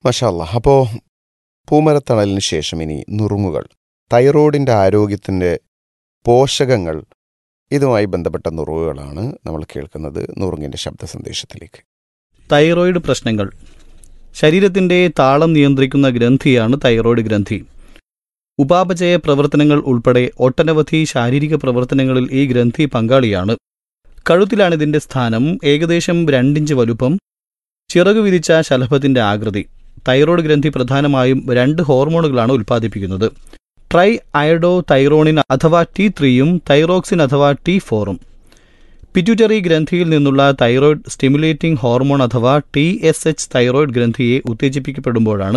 മഷാല്ല അപ്പോൾ പൂമരത്തണലിന് ശേഷം ഇനി നുറുങ്ങുകൾ തൈറോയിഡിൻ്റെ ആരോഗ്യത്തിൻ്റെ പോഷകങ്ങൾ ഇതുമായി ബന്ധപ്പെട്ട നുറുങ്ങുകളാണ് നമ്മൾ കേൾക്കുന്നത് നുറുങ്ങിൻ്റെ ശബ്ദ സന്ദേശത്തിലേക്ക് തൈറോയിഡ് പ്രശ്നങ്ങൾ ശരീരത്തിന്റെ താളം നിയന്ത്രിക്കുന്ന ഗ്രന്ഥിയാണ് തൈറോയിഡ് ഗ്രന്ഥി ഉപാപചയ പ്രവർത്തനങ്ങൾ ഉൾപ്പെടെ ഒട്ടനവധി ശാരീരിക പ്രവർത്തനങ്ങളിൽ ഈ ഗ്രന്ഥി പങ്കാളിയാണ് കഴുത്തിലാണ് ഇതിന്റെ സ്ഥാനം ഏകദേശം രണ്ടിഞ്ച് വലുപ്പം ചിറകു വിരിച്ച ശലഭത്തിന്റെ ആകൃതി തൈറോയ്ഡ് ഗ്രന്ഥി പ്രധാനമായും രണ്ട് ഹോർമോണുകളാണ് ഉൽപ്പാദിപ്പിക്കുന്നത് ട്രൈ അയഡോ തൈറോണിൻ അഥവാ ടി ത്രീയും തൈറോക്സിൻ അഥവാ ടി ഫോറും പിറ്റ്യൂട്ടറി ഗ്രന്ഥിയിൽ നിന്നുള്ള തൈറോയ്ഡ് സ്റ്റിമുലേറ്റിംഗ് ഹോർമോൺ അഥവാ ടി എസ് എച്ച് തൈറോയ്ഡ് ഗ്രന്ഥിയെ ഉത്തേജിപ്പിക്കപ്പെടുമ്പോഴാണ്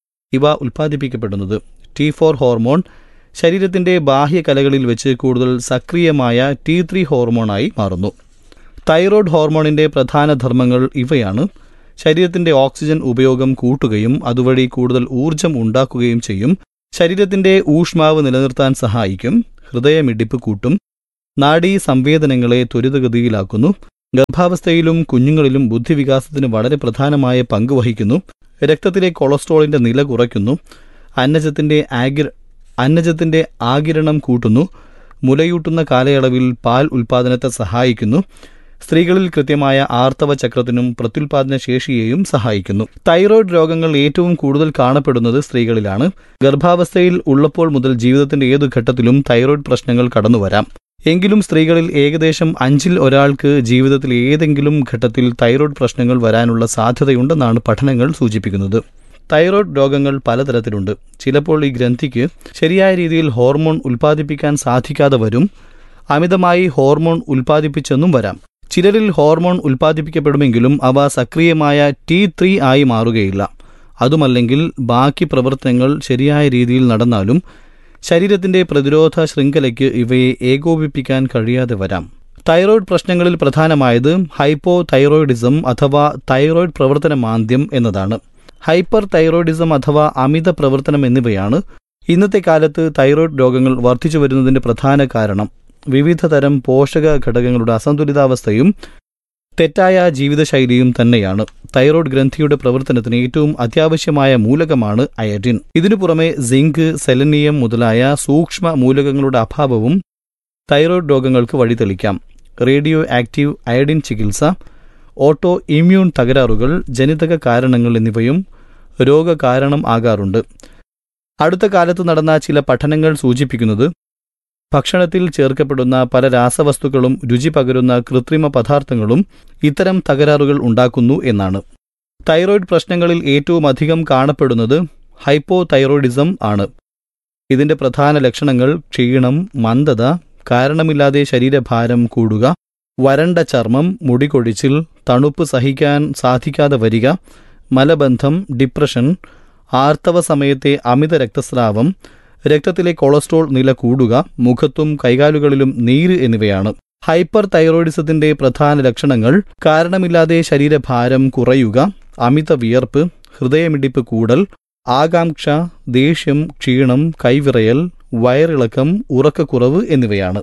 ഇവ ഉൽപ്പാദിപ്പിക്കപ്പെടുന്നത് ടി ഫോർ ഹോർമോൺ ശരീരത്തിന്റെ ബാഹ്യകലകളിൽ വെച്ച് കൂടുതൽ സക്രിയമായ ടി ത്രീ ഹോർമോണായി മാറുന്നു തൈറോയ്ഡ് ഹോർമോണിന്റെ പ്രധാന ധർമ്മങ്ങൾ ഇവയാണ് ശരീരത്തിന്റെ ഓക്സിജൻ ഉപയോഗം കൂട്ടുകയും അതുവഴി കൂടുതൽ ഊർജം ഉണ്ടാക്കുകയും ചെയ്യും ശരീരത്തിന്റെ ഊഷ്മാവ് നിലനിർത്താൻ സഹായിക്കും ഹൃദയമിടിപ്പ് കൂട്ടും നാഡീ സംവേദനങ്ങളെ ത്വരിതഗതിയിലാക്കുന്നു ഗർഭാവസ്ഥയിലും കുഞ്ഞുങ്ങളിലും ബുദ്ധിവികാസത്തിന് വളരെ പ്രധാനമായ പങ്ക് വഹിക്കുന്നു രക്തത്തിലെ കൊളസ്ട്രോളിന്റെ നില കുറയ്ക്കുന്നു അന്നജത്തിന്റെ ആഗിര അന്നജത്തിന്റെ ആകിരണം കൂട്ടുന്നു മുലയൂട്ടുന്ന കാലയളവിൽ പാൽ ഉൽപാദനത്തെ സഹായിക്കുന്നു സ്ത്രീകളിൽ കൃത്യമായ ആർത്തവ ചക്രത്തിനും പ്രത്യുൽപാദന ശേഷിയെയും സഹായിക്കുന്നു തൈറോയ്ഡ് രോഗങ്ങൾ ഏറ്റവും കൂടുതൽ കാണപ്പെടുന്നത് സ്ത്രീകളിലാണ് ഗർഭാവസ്ഥയിൽ ഉള്ളപ്പോൾ മുതൽ ജീവിതത്തിന്റെ ഏതു ഘട്ടത്തിലും തൈറോയ്ഡ് പ്രശ്നങ്ങൾ കടന്നുവരാം എങ്കിലും സ്ത്രീകളിൽ ഏകദേശം അഞ്ചിൽ ഒരാൾക്ക് ജീവിതത്തിൽ ഏതെങ്കിലും ഘട്ടത്തിൽ തൈറോയ്ഡ് പ്രശ്നങ്ങൾ വരാനുള്ള സാധ്യതയുണ്ടെന്നാണ് പഠനങ്ങൾ സൂചിപ്പിക്കുന്നത് തൈറോയ്ഡ് രോഗങ്ങൾ പലതരത്തിലുണ്ട് ചിലപ്പോൾ ഈ ഗ്രന്ഥിക്ക് ശരിയായ രീതിയിൽ ഹോർമോൺ ഉൽപ്പാദിപ്പിക്കാൻ സാധിക്കാതെ വരും അമിതമായി ഹോർമോൺ ഉൽപ്പാദിപ്പിച്ചെന്നും വരാം ചിലരിൽ ഹോർമോൺ ഉൽപ്പാദിപ്പിക്കപ്പെടുമെങ്കിലും അവ സക്രിയമായ ടി ത്രീ ആയി മാറുകയില്ല അതുമല്ലെങ്കിൽ ബാക്കി പ്രവർത്തനങ്ങൾ ശരിയായ രീതിയിൽ നടന്നാലും ശരീരത്തിന്റെ പ്രതിരോധ ശൃംഖലയ്ക്ക് ഇവയെ ഏകോപിപ്പിക്കാൻ കഴിയാതെ വരാം തൈറോയ്ഡ് പ്രശ്നങ്ങളിൽ പ്രധാനമായത് ഹൈപ്പോ തൈറോയിഡിസം അഥവാ തൈറോയ്ഡ് പ്രവർത്തന മാന്ദ്യം എന്നതാണ് ഹൈപ്പർ തൈറോയിഡിസം അഥവാ അമിത പ്രവർത്തനം എന്നിവയാണ് ഇന്നത്തെ കാലത്ത് തൈറോയ്ഡ് രോഗങ്ങൾ വർദ്ധിച്ചു വരുന്നതിന്റെ പ്രധാന കാരണം വിവിധ തരം പോഷക ഘടകങ്ങളുടെ അസന്തുലിതാവസ്ഥയും തെറ്റായ ജീവിതശൈലിയും തന്നെയാണ് തൈറോയ്ഡ് ഗ്രന്ഥിയുടെ പ്രവർത്തനത്തിന് ഏറ്റവും അത്യാവശ്യമായ മൂലകമാണ് അയഡിൻ ഇതിനു പുറമെ സിങ്ക് സെലനിയം മുതലായ സൂക്ഷ്മ മൂലകങ്ങളുടെ അഭാവവും തൈറോയ്ഡ് രോഗങ്ങൾക്ക് വഴിതെളിക്കാം റേഡിയോ ആക്റ്റീവ് അയഡിൻ ചികിത്സ ഓട്ടോ ഇമ്മ്യൂൺ തകരാറുകൾ ജനിതക കാരണങ്ങൾ എന്നിവയും രോഗകാരണം ആകാറുണ്ട് അടുത്ത കാലത്ത് നടന്ന ചില പഠനങ്ങൾ സൂചിപ്പിക്കുന്നത് ഭക്ഷണത്തിൽ ചേർക്കപ്പെടുന്ന പല രാസവസ്തുക്കളും രുചി പകരുന്ന കൃത്രിമ പദാർത്ഥങ്ങളും ഇത്തരം തകരാറുകൾ ഉണ്ടാക്കുന്നു എന്നാണ് തൈറോയ്ഡ് പ്രശ്നങ്ങളിൽ ഏറ്റവും അധികം കാണപ്പെടുന്നത് ഹൈപ്പോ തൈറോയിഡിസം ആണ് ഇതിന്റെ പ്രധാന ലക്ഷണങ്ങൾ ക്ഷീണം മന്ദത കാരണമില്ലാതെ ശരീരഭാരം കൂടുക വരണ്ട ചർമ്മം മുടികൊഴിച്ചിൽ തണുപ്പ് സഹിക്കാൻ സാധിക്കാതെ വരിക മലബന്ധം ഡിപ്രഷൻ ആർത്തവ സമയത്തെ അമിത രക്തസ്രാവം രക്തത്തിലെ കൊളസ്ട്രോൾ നില കൂടുക മുഖത്തും കൈകാലുകളിലും നീര് എന്നിവയാണ് ഹൈപ്പർ തൈറോയിഡിസത്തിന്റെ പ്രധാന ലക്ഷണങ്ങൾ കാരണമില്ലാതെ ശരീരഭാരം കുറയുക അമിത വിയർപ്പ് ഹൃദയമിടിപ്പ് കൂടൽ ആകാംക്ഷ ദേഷ്യം ക്ഷീണം കൈവിറയൽ വയറിളക്കം ഉറക്കക്കുറവ് എന്നിവയാണ്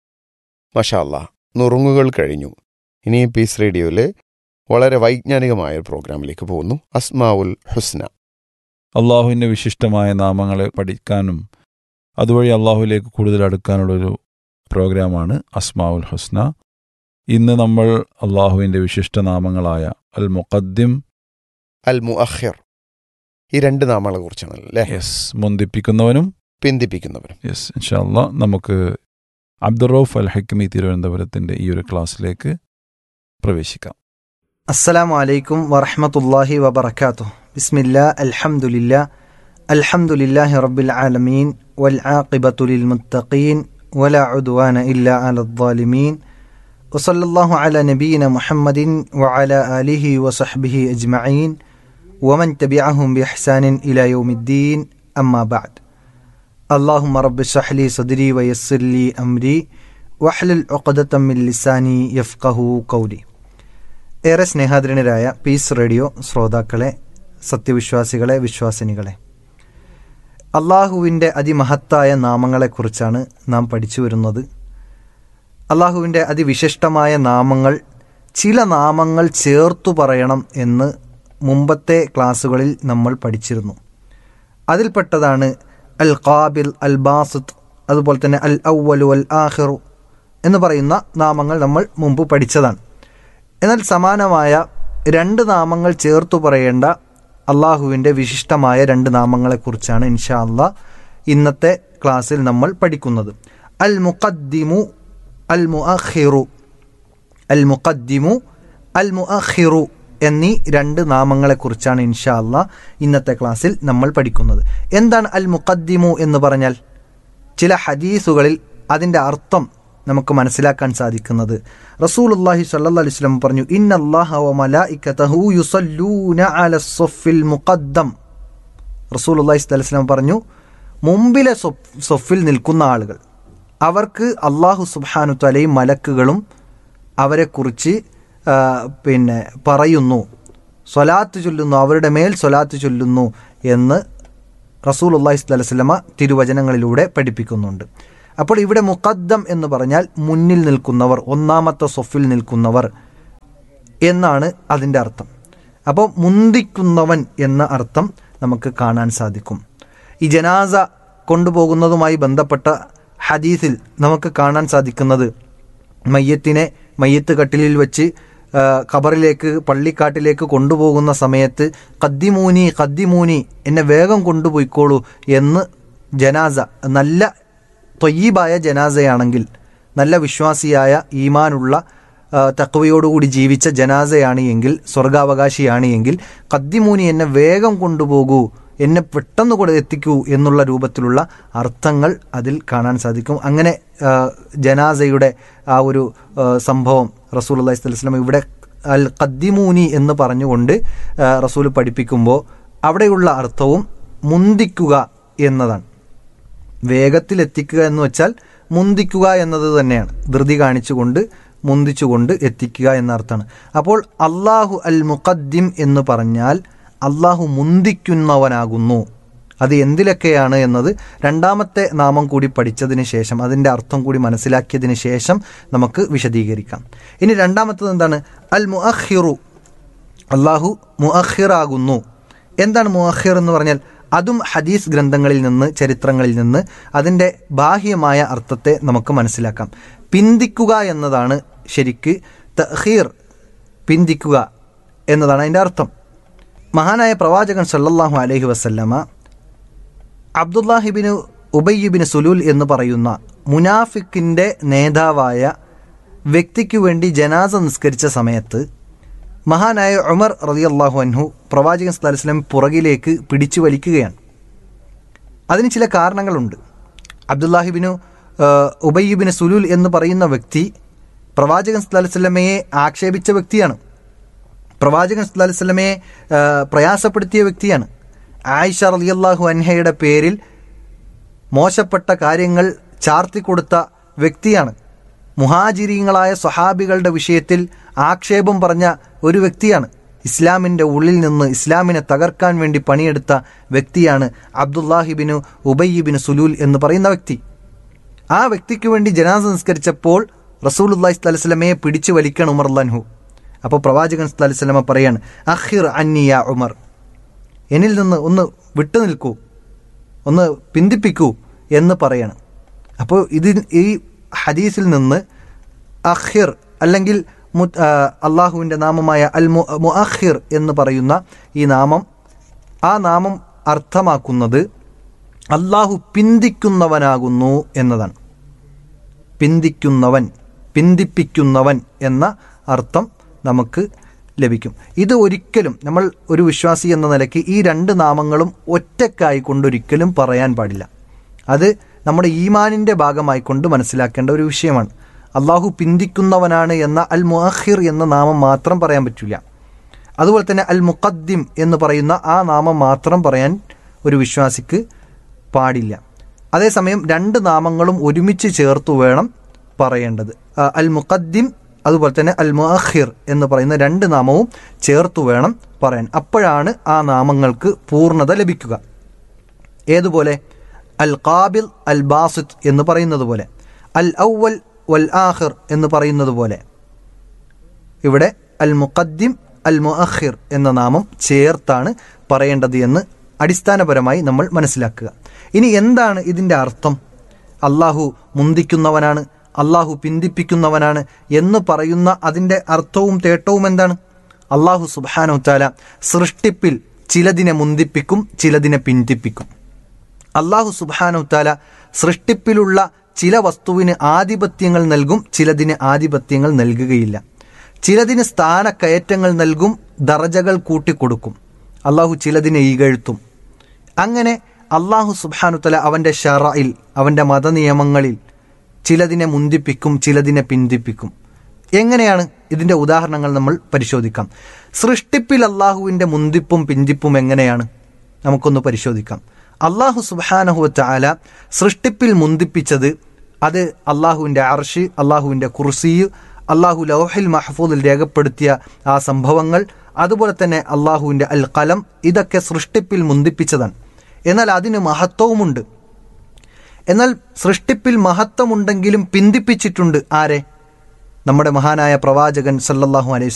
മഷാല്ല നുറുങ്ങുകൾ കഴിഞ്ഞു ഇനി പീസ് റേഡിയോയിലെ വളരെ വൈജ്ഞാനികമായ ഒരു പ്രോഗ്രാമിലേക്ക് പോകുന്നു അസ്മാവുൽ ഹുസ്ന അള്ളാഹുവിൻ്റെ വിശിഷ്ടമായ നാമങ്ങളെ പഠിക്കാനും അതുവഴി അള്ളാഹുവിലേക്ക് കൂടുതൽ അടുക്കാനുള്ളൊരു പ്രോഗ്രാമാണ് അസ്മാവുൽ ഹുസ്ന ഇന്ന് നമ്മൾ അള്ളാഹുവിൻ്റെ വിശിഷ്ട നാമങ്ങളായ അൽ മുഖദ്ദിം അൽ മുഅഖിർ ഈ രണ്ട് നാമങ്ങളെ കുറിച്ചാണ് അല്ലേ യെസ് മുന്തിപ്പിക്കുന്നവനും പിന്തിപ്പിക്കുന്നവരും യെസ് ഇൻഷാല്ല നമുക്ക് അബ്ദുറൌഫ് അൽ ഹക്കിമി തിരുവനന്തപുരത്തിൻ്റെ ഈ ഒരു ക്ലാസ്സിലേക്ക് പ്രവേശിക്കാം السلام عليكم ورحمة الله وبركاته بسم الله الحمد لله الحمد لله رب العالمين والعاقبة للمتقين ولا عدوان إلا على الظالمين وصلى الله على نبينا محمد وعلى آله وصحبه أجمعين ومن تبعهم بإحسان إلى يوم الدين أما بعد اللهم رب اشرح لي صدري ويسر لي أمري واحلل عقدة من لساني يفقه قولي ഏറെ സ്നേഹാദരണരായ പീസ് റേഡിയോ ശ്രോതാക്കളെ സത്യവിശ്വാസികളെ വിശ്വാസിനികളെ അള്ളാഹുവിൻ്റെ അതിമഹത്തായ നാമങ്ങളെക്കുറിച്ചാണ് നാം പഠിച്ചു വരുന്നത് അള്ളാഹുവിൻ്റെ അതിവിശിഷ്ടമായ നാമങ്ങൾ ചില നാമങ്ങൾ ചേർത്തു പറയണം എന്ന് മുമ്പത്തെ ക്ലാസ്സുകളിൽ നമ്മൾ പഠിച്ചിരുന്നു അതിൽപ്പെട്ടതാണ് അൽ ഖാബിൽ അൽ ബാസിത്ത് അതുപോലെ തന്നെ അൽ ഔവലു അൽ ആഹിറു എന്ന് പറയുന്ന നാമങ്ങൾ നമ്മൾ മുമ്പ് പഠിച്ചതാണ് എന്നാൽ സമാനമായ രണ്ട് നാമങ്ങൾ ചേർത്തു പറയേണ്ട അള്ളാഹുവിൻ്റെ വിശിഷ്ടമായ രണ്ട് നാമങ്ങളെക്കുറിച്ചാണ് ഇൻഷാ അള്ളാ ഇന്നത്തെ ക്ലാസ്സിൽ നമ്മൾ പഠിക്കുന്നത് അൽ മുഖദ്ദിമു അൽ മുഅഖിറു അൽ മുഖദ്ദിമു അൽ മുഅഖിറു എന്നീ രണ്ട് നാമങ്ങളെക്കുറിച്ചാണ് ഇൻഷാ അള്ളാ ഇന്നത്തെ ക്ലാസ്സിൽ നമ്മൾ പഠിക്കുന്നത് എന്താണ് അൽ മുഖദ്ദിമു എന്ന് പറഞ്ഞാൽ ചില ഹദീസുകളിൽ അതിൻ്റെ അർത്ഥം നമുക്ക് മനസ്സിലാക്കാൻ സാധിക്കുന്നത് റസൂലുള്ളാഹി സ്വല്ലല്ലാഹി അലൈഹി വസല്ലം പറഞ്ഞു ഇന്നല്ലാഹ വ മലായികതഹു യുസല്ലൂന അല സഫിൽ മുഖദ്ദം റസൂലുള്ളാഹി സ്വല്ലല്ലാഹി അലൈഹി വസല്ലം പറഞ്ഞു മുമ്പിലെ സൊഫ്- സൊഫിൽ നിൽക്കുന്ന ആളുകൾ അവർക്ക് അള്ളാഹു സുബ്ഹാനു തലയും മലക്കുകളും അവരെക്കുറിച്ച് ആ, പിന്നെ പറയുന്നു സ്വലാത്ത് ചൊല്ലുന്നു അവരുടെ മേൽ സ്വലാത്ത് ചൊല്ലുന്നു എന്ന് റസൂൽ അള്ളാഹി സ്വല്ലല്ലാഹി വസല്ലമ തിരുവചനങ്ങളിലൂടെ പഠിപ്പിക്കുന്നുണ്ട് അപ്പോൾ ഇവിടെ മുഖദ്ദം എന്ന് പറഞ്ഞാൽ മുന്നിൽ നിൽക്കുന്നവർ ഒന്നാമത്തെ സൊഫിൽ നിൽക്കുന്നവർ എന്നാണ് അതിൻ്റെ അർത്ഥം അപ്പോൾ മുന്തിക്കുന്നവൻ എന്ന അർത്ഥം നമുക്ക് കാണാൻ സാധിക്കും ഈ ജനാസ കൊണ്ടുപോകുന്നതുമായി ബന്ധപ്പെട്ട ഹദീസിൽ നമുക്ക് കാണാൻ സാധിക്കുന്നത് മയ്യത്തിനെ മയ്യത്ത് കട്ടിലിൽ വെച്ച് ആ, ഖബറിലേക്ക് പള്ളിക്കാട്ടിലേക്ക് കൊണ്ടുപോകുന്ന സമയത്ത് കദ്ദിമൂനി കദ്ദിമൂനി എന്നെ വേഗം കൊണ്ടുപോയിക്കോളൂ എന്ന് ജനാസ നല്ല തൊയ്യീബായ ജനാസയാണെങ്കിൽ നല്ല വിശ്വാസിയായ ഈമാനുള്ള ആ, തക്വയോടുകൂടി ജീവിച്ച ജനാസയാണ് എങ്കിൽ സ്വർഗാവകാശിയാണ് എങ്കിൽ കദ്ദിമൂനി എന്നെ വേഗം കൊണ്ടുപോകൂ എന്നെ പെട്ടെന്ന് കൂടെ എത്തിക്കൂ എന്നുള്ള രൂപത്തിലുള്ള അർത്ഥങ്ങൾ അതിൽ കാണാൻ സാധിക്കും അങ്ങനെ ആ, ജനാസയുടെ ആ ഒരു ആ, സംഭവം റസൂൽ അള്ളഹി സ്വലം ഇവിടെ അൽ കദ്ദിമൂനി എന്ന് പറഞ്ഞുകൊണ്ട് ആ, റസൂൽ പഠിപ്പിക്കുമ്പോൾ അവിടെയുള്ള അർത്ഥവും മുന്തിക്കുക എന്നതാണ് വേഗത്തിലെത്തിക്കുക എന്ന് വെച്ചാൽ മുന്തിക്കുക എന്നത് തന്നെയാണ് ധൃതി കാണിച്ചുകൊണ്ട് മുന്തിച്ചുകൊണ്ട് എത്തിക്കുക എന്ന അർത്ഥമാണ് അപ്പോൾ അള്ളാഹു അൽ മുഖദ്ദിം എന്ന് പറഞ്ഞാൽ അള്ളാഹു മുന്തിക്കുന്നവനാകുന്നു അത് എന്തിലൊക്കെയാണ് എന്നത് രണ്ടാമത്തെ നാമം കൂടി പഠിച്ചതിന് ശേഷം അതിൻ്റെ അർത്ഥം കൂടി മനസ്സിലാക്കിയതിന് ശേഷം നമുക്ക് വിശദീകരിക്കാം ഇനി രണ്ടാമത്തത് എന്താണ് അൽ മുഅഖിറു അള്ളാഹു മുഅഖിറാകുന്നു എന്താണ് മുഅഖിർ എന്ന് പറഞ്ഞാൽ അതും ഹദീസ് ഗ്രന്ഥങ്ങളിൽ നിന്ന് ചരിത്രങ്ങളിൽ നിന്ന് അതിൻ്റെ ബാഹ്യമായ അർത്ഥത്തെ നമുക്ക് മനസ്സിലാക്കാം പിന്തിക്കുക എന്നതാണ് ശരിക്ക് തഹീർ പിന്തിക്കുക എന്നതാണ് അതിൻ്റെ അർത്ഥം മഹാനായ പ്രവാചകൻ സല്ലല്ലാഹു അലൈഹി വസല്ലമ അബ്ദുല്ലാഹിബിന് ഉബയ്യബിന് സുലൂൽ എന്ന് പറയുന്ന മുനാഫിക്കിൻ്റെ നേതാവായ വ്യക്തിക്കു വേണ്ടി ജനാസ നിസ്കരിച്ച സമയത്ത് മഹാനായ ഉമർ റളിയല്ലാഹു അൻഹു പ്രവാചകൻ സല്ലല്ലാഹു അലൈഹി വസല്ലം പുറകിലേക്ക് പിടിച്ചു വലിക്കുകയാണ് അതിന് ചില കാരണങ്ങളുണ്ട് അബ്ദുല്ലാഹിബിനു ഉബയ്യബിന് സുലൂൽ എന്ന് പറയുന്ന വ്യക്തി പ്രവാചകൻ സല്ലല്ലാഹു അലൈഹി വസല്ലമയെ ആക്ഷേപിച്ച വ്യക്തിയാണ് പ്രവാചകൻ സല്ലല്ലാഹു അലൈഹി വസല്ലമയെ ആ, പ്രയാസപ്പെടുത്തിയ വ്യക്തിയാണ് ആയിഷ റളിയല്ലാഹു അൻഹയുടെ പേരിൽ മോശപ്പെട്ട കാര്യങ്ങൾ ചാർത്തിക്കൊടുത്ത വ്യക്തിയാണ് മുഹാജിരീങ്ങളായ സ്വഹാബികളുടെ വിഷയത്തിൽ ആക്ഷേപം പറഞ്ഞ ഒരു വ്യക്തിയാണ് ഇസ്ലാമിൻ്റെ ഉള്ളിൽ നിന്ന് ഇസ്ലാമിനെ തകർക്കാൻ വേണ്ടി പണിയെടുത്ത വ്യക്തിയാണ് അബ്ദുല്ലാഹിബിനു ഉബയ്യിബിന് സുലൂൽ എന്ന് പറയുന്ന വ്യക്തി ആ വ്യക്തിക്ക് വേണ്ടി ജനാസ നിസ്കരിച്ചപ്പോൾ റസൂലുല്ലാഹി സ്വല്ലല്ലാഹി അലൈഹി വസല്ലമയെ പിടിച്ചു വലിക്കണം ഉമർ അല്ലാഹു അപ്പോൾ പ്രവാചകൻ സ്വല്ലല്ലാഹി അലൈഹി വസല്ലമ പറയാണ് അഖിർ അന്നിയ ഉമർ എന്നിൽ നിന്ന് ഒന്ന് വിട്ടു നിൽക്കൂ ഒന്ന് പിന്തിപ്പിക്കൂ എന്ന് പറയണം അപ്പോൾ ഇതിൽ ഈ ഹദീസിൽ നിന്ന് അഖിർ അല്ലെങ്കിൽ മു- ആ, അള്ളാഹുവിൻ്റെ നാമമായ അൽ മു മുഅഖിർ എന്ന് പറയുന്ന ഈ നാമം ആ നാമം അർത്ഥമാക്കുന്നത് അള്ളാഹു പിന്തിക്കുന്നവനാകുന്നു എന്നതാണ് പിന്തിക്കുന്നവൻ പിന്തിപ്പിക്കുന്നവൻ എന്ന അർത്ഥം നമുക്ക് ലഭിക്കും ഇത് ഒരിക്കലും നമ്മൾ ഒരു വിശ്വാസി എന്ന നിലയ്ക്ക് ഈ രണ്ട് നാമങ്ങളും ഒറ്റക്കായി കൊണ്ടൊരിക്കലും പറയാൻ പാടില്ല അത് നമ്മുടെ ഈമാനിൻ്റെ ഭാഗമായി കൊണ്ട് മനസ്സിലാക്കേണ്ട ഒരു വിഷയമാണ് അള്ളാഹു പിന്തിക്കുന്നവനാണ് എന്ന അൽ മുഅഖിർ എന്ന നാമം മാത്രം പറയാൻ പറ്റില്ല അതുപോലെ തന്നെ അൽ മുഖദ്ദിം എന്ന് പറയുന്ന ആ നാമം മാത്രം പറയാൻ ഒരു വിശ്വാസിക്ക് പാടില്ല അതേസമയം രണ്ട് നാമങ്ങളും ഒരുമിച്ച് ചേർത്തു വേണം പറയേണ്ടത് ആ, അൽ മുഖദ്ദിം അതുപോലെ തന്നെ അൽ മുഅഖിർ എന്ന് പറയുന്ന രണ്ട് നാമവും ചേർത്തു വേണം പറയാൻ അപ്പോഴാണ് ആ നാമങ്ങൾക്ക് പൂർണ്ണത ലഭിക്കുക ഏതുപോലെ അൽ ഖാബിൽ അൽ ബാസിത്ത് എന്ന് പറയുന്നത് പോലെ അൽ ഔവൽ വൽ ആഖിർ എന്ന് പറയുന്നത് പോലെ ഇവിടെ അൽ മുഖദ്ദിം അൽ മുഅഖിർ എന്ന നാമം ചേർത്താണ് പറയേണ്ടത് എന്ന് അടിസ്ഥാനപരമായി നമ്മൾ മനസ്സിലാക്കുക ഇനി എന്താണ് ഇതിൻ്റെ അർത്ഥം അള്ളാഹു മുന്തിക്കുന്നവനാണ് അള്ളാഹു പിന്തിപ്പിക്കുന്നവനാണ് എന്ന് പറയുന്ന അതിൻ്റെ അർത്ഥവും തേട്ടവും എന്താണ് അള്ളാഹു സുബാനു താല സൃഷ്ടിപ്പിൽ ചിലതിനെ മുന്തിപ്പിക്കും ചിലതിനെ പിന്തിപ്പിക്കും അള്ളാഹു സുബാനു താല സൃഷ്ടിപ്പിലുള്ള ചില വസ്തുവിന് ആധിപത്യങ്ങൾ നൽകും ചിലതിന് ആധിപത്യങ്ങൾ നൽകുകയില്ല ചിലതിന് സ്ഥാനക്കയറ്റങ്ങൾ നൽകും ദറജകൾ കൂട്ടിക്കൊടുക്കും അള്ളാഹു ചിലതിനെ ഈകഴ്ത്തും അങ്ങനെ അള്ളാഹു സുബാനുത്തല അവൻ്റെ ഷറയിൽ അവൻ്റെ മതനിയമങ്ങളിൽ ചിലതിനെ മുന്തിപ്പിക്കും ചിലതിനെ പിന്തിപ്പിക്കും എങ്ങനെയാണ് ഇതിൻ്റെ ഉദാഹരണങ്ങൾ നമ്മൾ പരിശോധിക്കാം സൃഷ്ടിപ്പിൽ അള്ളാഹുവിൻ്റെ മുന്തിപ്പും പിന്തിപ്പും എങ്ങനെയാണ് നമുക്കൊന്ന് പരിശോധിക്കാം അള്ളാഹു സുബാനഹുവറ്റ ആല സൃഷ്ടിപ്പിൽ മുന്തിപ്പിച്ചത് അത് അള്ളാഹുവിൻ്റെ അർഷ് അള്ളാഹുവിൻ്റെ കുർസി അള്ളാഹു ലൗഹിൽ മഹഫൂദിൽ രേഖപ്പെടുത്തിയ ആ സംഭവങ്ങൾ അതുപോലെ തന്നെ അള്ളാഹുവിൻ്റെ അൽ കലം ഇതൊക്കെ സൃഷ്ടിപ്പിൽ മുന്തിപ്പിച്ചതാണ് എന്നാൽ അതിന് മഹത്വവുമുണ്ട് എന്നാൽ സൃഷ്ടിപ്പിൽ മഹത്വമുണ്ടെങ്കിലും പിന്തിപ്പിച്ചിട്ടുണ്ട് ആരെ നമ്മുടെ മഹാനായ പ്രവാചകൻ സല്ലല്ലാഹു അലൈഹി